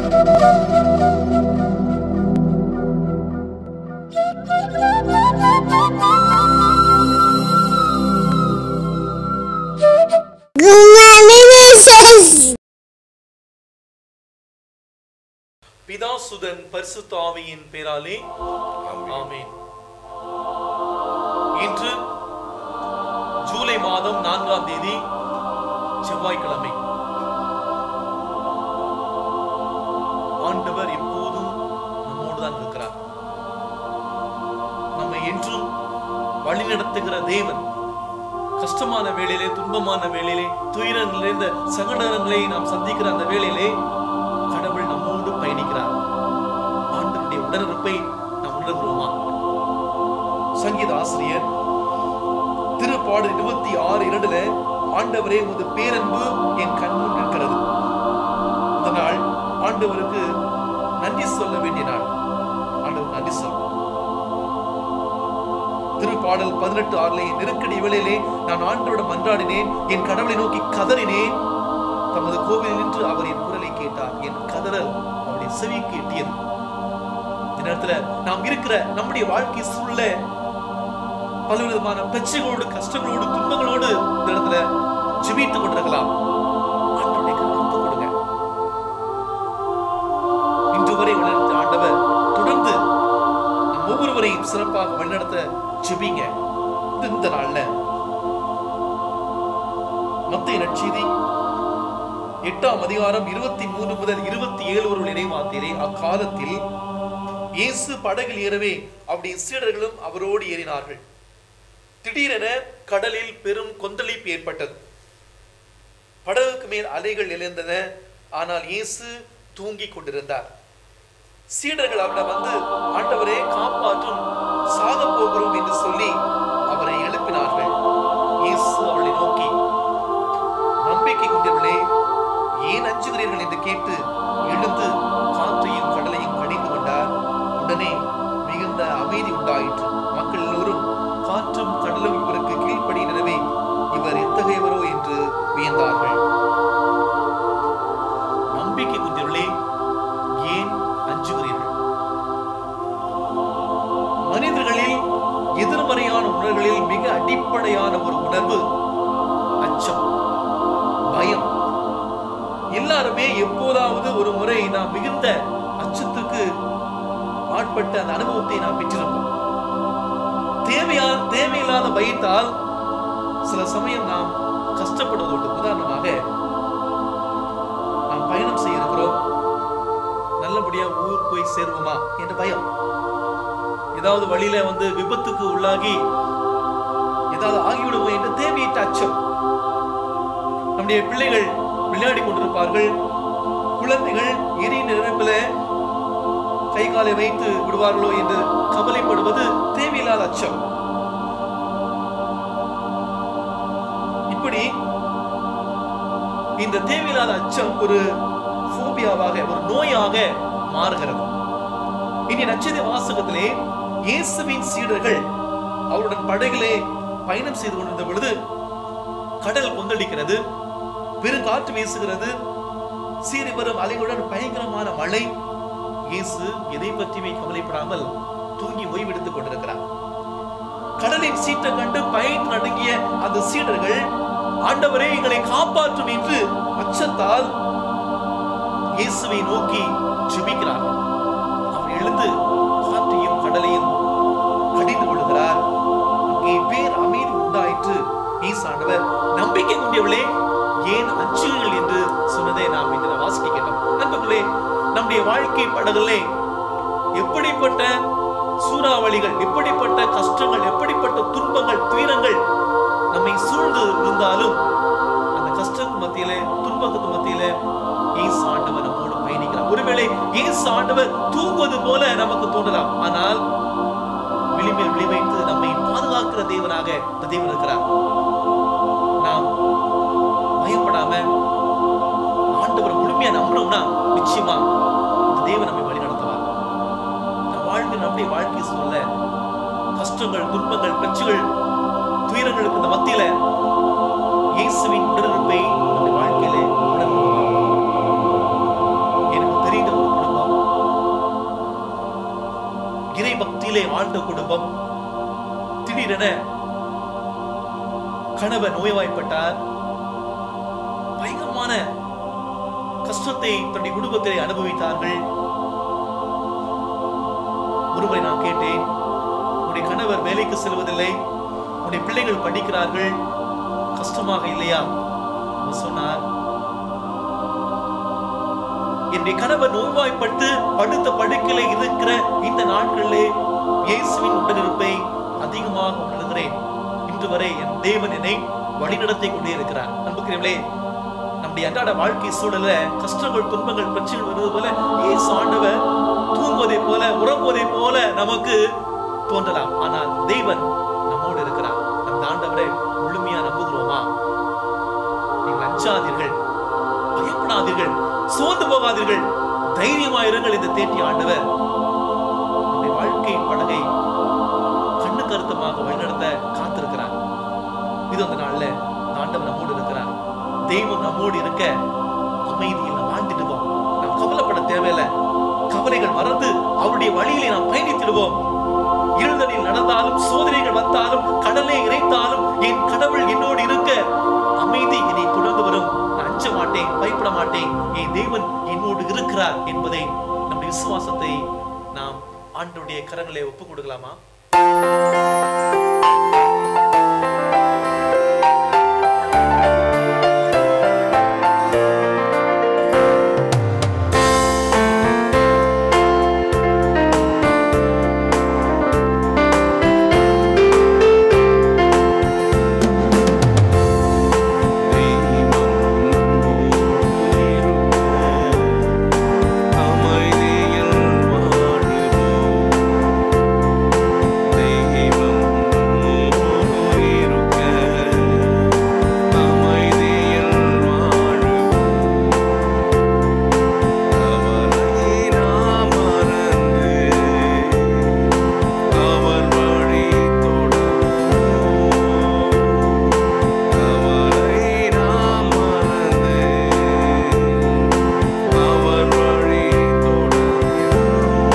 பிதா சுதன் பரிசுத்த ஆவியின் பேராலே ஆமென் இன்று ஜூலை மாதம் நான்காம் தேதி செவ்வாய்க்கிழமை ஆண்டவர் எப்போதும் நம்மோடு தான் இருக்கிறார் நம்மை என்றும் வழிநடத்துகிற தேவன் கஷ்டமான வேளையிலே துன்பமான வேளையிலே துயரம் நிறைந்த சங்கடங்களை நாம் சந்திக்கிற அந்த வேளையிலே கடவுள் நம்மோடு பயணிக்கிறார் ஆண்டவருடைய உடனிருப்பை நாம் உணர்கிறோமா சங்கீத ஆசிரியர் திருப்பாடு இருபத்தி ஆறு இரண்டுல ஆண்டவரே உமது பேரன்பு என் கண்முன் நிற்கிறது இந்த நாள் ஆண்டவருக்கு நன்றி சொல்ல வேண்டிய நாள் ஆண்டவர் நன்றி சொல்ல திருப்பாடல் பதினெட்டு ஆறுல என் நெருக்கடி வேளையிலே நான் ஆண்டவரிடம் மன்றாடினேன் என் கடவுளை நோக்கி கதறினேன் தமது கோவிலில் நின்று அவர் என் குரலை கேட்டார் என் கதறல் அவருடைய செவிக்கு எட்டியது இந்த நேரத்துல நாம் இருக்கிற நம்முடைய வாழ்க்கை சூழல பலவிதமான பிரச்சனைகளோடு கஷ்டங்களோடு துன்பங்களோடு இந்த இடத்துல ஜெபித்துக் கொண்டிருக்கலாம் ஆண்டவருடைய கருத்து கொடுங்க இன்று வரை வளர்த்த ஆண்டவர் தொடர்ந்து நம் ஒவ்வொருவரையும் சிறப்பாக வழிநடத்த ஜெபிங்க இது இந்த நாள்ல மத்திய நற்செய்தி எட்டாம் அதிகாரம் இருபத்தி மூன்று முதல் இருபத்தி ஏழு ஒரு இறைவார்த்தையிலே அக்காலத்தில் இயேசு படகில் ஏறவே அவருடைய சீடர்களும் அவரோடு ஏறினார்கள் திடீரென கடலில் பெரும் கொந்தளிப்பு ஏற்பட்டது படகுக்கு மேல் அலைகள் எழுந்தன ஆனால் இயேசு தூங்கிக் கொண்டிருந்தார் சீடர்கள் அவரிடம் வந்து ஆண்டவரே காப்பாற்றும் சாக போகிறோம் என்று சொல்லி அவரை எழுப்பினார்கள் இயேசு அவளை நோக்கி நம்பிக்கை கொண்டவர்களே ஏன் அஞ்சுகிறீர்கள் என்று கேட்டு எழுந்து காற்றையும் கடலையும் கடிந்து கொண்டார் உடனே மிகுந்த அமைதி உண்டாயிற்று மக்கள் எல்லோரும் காற்றும் கடலும் இவருக்கு கீழ்ப்படியினவே இவர் எத்தகையவரோ என்று வியந்தார்கள் நம்பிக்கை கொண்டவர்களே ஏன் அஞ்சுகிறீர்கள் மனிதர்களில் எதிர்மறையான உணர்வுகளில் மிக அடிப்படையான ஒரு உணர்வு அச்சம் பயம் எல்லாருமே எப்போதாவது ஒரு முறை நாம் மிகுந்த அச்சத்துக்கு ஆட்பட்ட அந்த அனுபவத்தை நாம் பெற்றிருப்போம் தேவையா தேவையில்லாத பயத்தால் சில சமயம் நாம் கஷ்டப்படுவது உண்டு உதாரணமாக நாம் பயணம் செய்ய இருக்கிறோம் நல்லபடியா ஊர் போய் சேருவோமா என்ற பயம் ஏதாவது வழியில வந்து விபத்துக்கு உள்ளாகி ஏதாவது ஆகிவிடுவோம் என்ற தேவையற்ற அச்சம் நம்முடைய பிள்ளைகள் விளையாடி கொண்டிருப்பார்கள் குழந்தைகள் எரியின் நிரப்பில கை காலை வைத்து விடுவார்களோ என்று கவலைப்படுவது தேவையில்லாத அச்சம் இப்படி இந்த தேவையில்லாத அச்சம் ஒரு போபியாவாக ஒரு நோயாக மாறுகிறது இனி நச்சதி வாசகத்திலே இயேசுவின் சீடர்கள் அவருடன் படகிலே பயணம் செய்து கொண்டிருந்த பொழுது கடல் கொந்தளிக்கிறது பெருங்காற்று வீசுகிறது சீறி வரும் அலைகளுடன் பயங்கரமான மழை இயேசு எதை பற்றியுமே கவலைப்படாமல் தூங்கி ஓய்வெடுத்துக் கொண்டிருக்கிறார் கடலின் சீற்றை கண்டு பயன் நடுங்கிய அந்த சீடர்கள் ஆண்டவரே எங்களை காப்பாற்றும் என்று அச்சத்தால் இயேசுவை நோக்கி ஜெபிக்கிறார் அவர் எழுந்து காற்றையும் கடலையும் கடிந்து கொள்கிறார் அங்கே பேர் அமைதி உண்டாயிற்று இயேசு ஆண்டவர் நம்பிக்கை கொண்டவளே ஏன் அஞ்சுகள் என்று சொன்னதை நாம் இன்று வாசிக்க கேட்டோம் நண்பர்களே நம்முடைய வாழ்க்கை படகுலே எப்படிப்பட்ட சூறாவளிகள் எப்படிப்பட்ட கஷ்டங்கள் எப்படிப்பட்ட துன்பங்கள் துயரங்கள் நம்மை சூழ்ந்து இருந்தாலும் அந்த கஷ்டத்து மத்தியிலே துன்பத்துக்கு மத்தியிலே இயேசு ஆண்டவர் நம்மோடு பயணிக்கிறார் ஒருவேளை இயேசு ஆண்டவர் தூங்குவது போல நமக்கு தோன்றலாம் ஆனால் விளிம்பில் விழி வைத்து நம்மை பாதுகாக்கிற தேவனாக இந்த தேவன் இருக்கிறார் நாம் பயப்படாம ஆண்டவர் முழுமையா நம்புறோம்னா நிச்சயமா இந்த தேவன் நம்மை வழி நடத்துவார் நம் வாழ்க்கை நம்முடைய வாழ்க்கை சூழல கஷ்டங்கள் துன்பங்கள் பிரச்சனைகள் துயரங்களுக்கு இந்த மத்தியில இயேசுவின் உடனிருப்பை நம்முடைய வாழ்க்கையில உணர்வோமா எனக்கு தெரிந்த வாழ்ந்த குடும்பம் திடீரென கணவர் நோய்வாய்ப்பட்டார் பயங்கரமான கஷ்டத்தை தன்னுடைய குடும்பத்திலே அனுபவித்தார்கள் ஒருமுறை நான் கேட்டேன் உன்னுடைய கணவர் வேலைக்கு செல்வதில்லை உன்னுடைய பிள்ளைகள் படிக்கிறார்கள் கஷ்டமாக இல்லையா அவர் சொன்னார் என்னுடைய கணவர் நோய்வாய்ப்பட்டு படுத்த படுக்கையில இருக்கிற இந்த நாட்களிலே இயேசுவின் உடனிருப்பை அதிகமாக உணர்கிறேன் இன்று வரை என் தேவன் என்னை வழிநடத்தி கொண்டே இருக்கிறார் நம்புகிறீர்களே நம்முடைய அன்றாட வாழ்க்கை சூழல்ல கஷ்டங்கள் துன்பங்கள் பிரச்சனைகள் வருவது போல இயேசு ஆண்டவர் தூங்குவதை போல உறங்குவதை போல நமக்கு தோன்றலாம் ஆனால் தேவன் நம்மோடு இருக்கிறார் அந்த ஆண்டவரை முழுமையா நம்புகிறோமா நீங்கள் அஞ்சாதீர்கள் பயப்படாதீர்கள் சோர்ந்து போகாதீர்கள் தைரியமாயிருங்கள் இந்த தேட்டி ஆண்டவர் நம்முடைய வாழ்க்கை படகை கண்ணு கருத்தமாக வழிநடத்த காத்திருக்கிறார் இது அந்த நாள்ல இந்த ஆண்டவர் நம்மோடு இருக்கிறார் தெய்வம் நம்மோடு இருக்க அமைதியில் நாம் வாழ்ந்துடுவோம் நாம் கவலைப்பட தேவையில்லை கவலைகள் மறந்து அவருடைய வழியிலே நாம் பயணித்திடுவோம் இருந்தனில் நடந்தாலும் சோதனைகள் வந்தாலும் கடலை இறைத்தாலும் என் கடவுள் என்னோடு இருக்க அமைதி என்னை தொடர்ந்து வரும் நான் அஞ்ச மாட்டேன் பயப்பட மாட்டேன் என் தேவன் என்னோடு இருக்கிறார் என்பதை நம்முடைய விசுவாசத்தை நாம் ஆண்டவருடைய கரங்களை ஒப்புக் கொடுக்கலாமா அமைதியில் வாழுவோம் தெய்வம் இருக்க அமைதியில் வாழுவோம் அவரை நாம் மறந்து அவர் வழி தொடருவோம் அவரை நாம் மறந்து அவர் வழி தொடருவோம்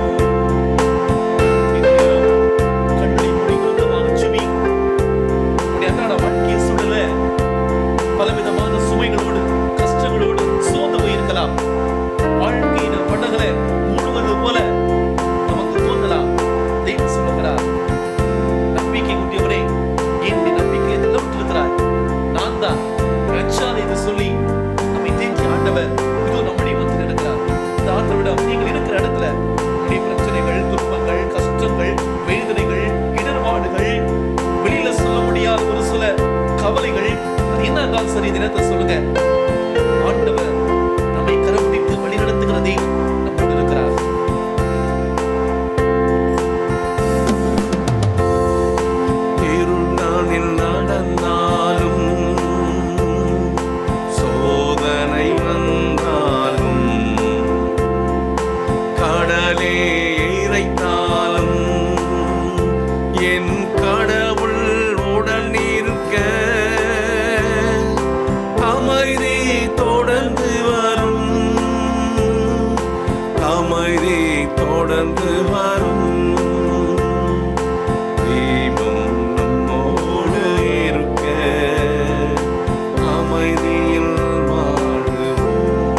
கண்களை மூடி உருக்கமாக ஜெபி. உன்னுடைய அன்றாட வாழ்க்கை சூழல்ல பலவிதமான சுமைகளோடு கஷ்டங்களோடு சோர்ந்து போயிருக்கலாம் வாழ்க்கையின் படகுல மூடுவது போல நமக்கு தோன்றலாம் தெய்வம் சொல்லுகிறார் நம்பிக்கை குட்டியவரே என்னுடைய நம்பிக்கையை நிலவிட்டிருக்கிறார் நான் தான் அச்சாதை என்று சொல்லி நம்மை தேற்றி ஆண்டவர் இதோ நம்முடைய மத்தியில் இருக்கிறார் இந்த ஆண்டவரிடம் நீங்கள் இருக்கிற இடத்துல உங்களுடைய பிரச்சனைகள் துன்பங்கள் கஷ்டங்கள் வேதனைகள் இடர்பாடுகள் வெளியில சொல்ல முடியாத ஒரு சில கவலைகள் அது என்ன இருந்தாலும் சரி இந்த நேரத்தை சொல்லுங்க ஆண்டவர் நம்மை கரம் பிடித்து வழி நடத்துகிற தெய்வம் நம்மோடு இருக்கிறார் இருநாளில் நடந்தாலும் சோதனை வந்தாலும் கடலே இறைத்தாலும் என் கடவுள் உடன் இருக்க அமைதி தொடர்ந்து வரும் அமைதி தொடர்ந்து வரும் தீபம் நம்மோடு இருக்க அமைதியில் வாழுவோம்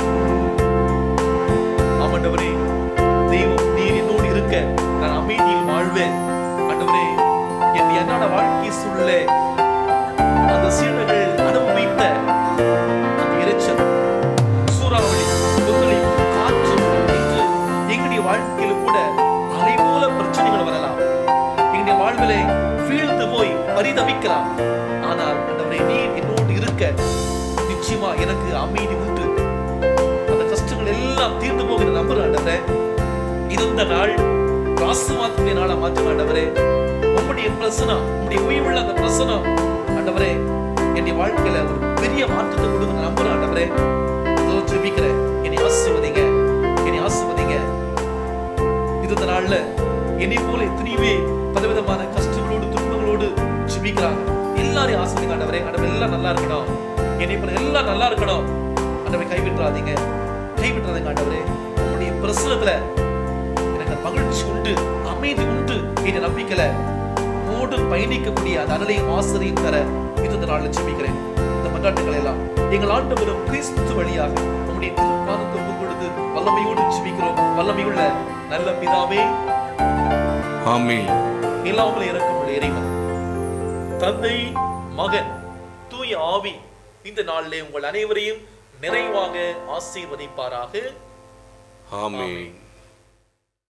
ஆண்டவரே தெய்வம் நீர் என்னோடு இருக்க நான் அமைதியில் வாழ்வேன் ஆண்டவரே என் அன்றாட வாழ்க்கை சூழலே அந்த சீடர்கள் அனுபவித்த அந்த இரைச்சல் சூறாவளி கொந்தளி காற்று என்று எங்களுடைய வாழ்க்கையில கூட அலை போல பிரச்சனைகள் வரலாம் எங்களுடைய வாழ்விலே வீழ்ந்து போய் பரிதவிக்கலாம் ஆனால் ஆண்டவரே நீர் என்னோடு இருக்க நிச்சயமா எனக்கு அமைதி உண்டு அந்த கஷ்டங்கள் எல்லாம் தீர்ந்து போகிற நம்புற ஆண்டவரே இது இந்த நாள் ஆசீர்வாதத்துடைய நாளா மாற்றும் ஆண்டவரே உம்முடைய பிரசனம் உம்முடைய உயிருள்ள அந்த பிரசனம் ஆண்டவரே என்னுடைய வாழ்க்கையில ஒரு பெரிய மாற்றத்தை கொடுக்க நம்புற ஆண்டவரே இதோ ஜெபிக்கிறேன் என்னை ஆசீர்வதிங்க என்னை ஆசீர்வதிங்க இது இந்த நாள்ல என்னை போல எத்தனையுமே பலவிதமான கஷ்டங்களோடு துன்பங்களோடு ஜெபிக்கிறாங்க எல்லாரையும் ஆசீர்வதிங்க ஆண்டவரே ஆண்டவர் எல்லாம் நல்லா இருக்கணும் என்னை போல எல்லாம் நல்லா இருக்கணும் ஆண்டவரை கைவிட்டுறாதீங்க கைவிட்டுறாதீங்க ஆண்டவரே உங்களுடைய பிரசனத்துல எனக்கு மகிழ்ச்சி உண்டு அமைதி உண்டு என்ற நம்பிக்கையில மூடு பயணிக்கக்கூடிய அந்த அனலையும் ஆசிரியம் தர இந்த நாளில் ஜெபிக்கிறேன் இந்த மன்றாட்டுகளை எல்லாம் எங்கள் ஆண்டவரும் கிறிஸ்து வழியாக உம்முடைய திருப்பாதத்தை ஒப்புக் கொடுத்து வல்லமையோடு ஜெபிக்கிறோம் வல்லமையுள்ள நல்ல பிதாவே ஆமென் இல்லாமல் இறக்கும் இறைவன் தந்தை மகன் தூய ஆவி இந்த நாளிலே உங்கள் அனைவரையும் நிறைவாக ஆசீர்வதிப்பாராக ஆமென்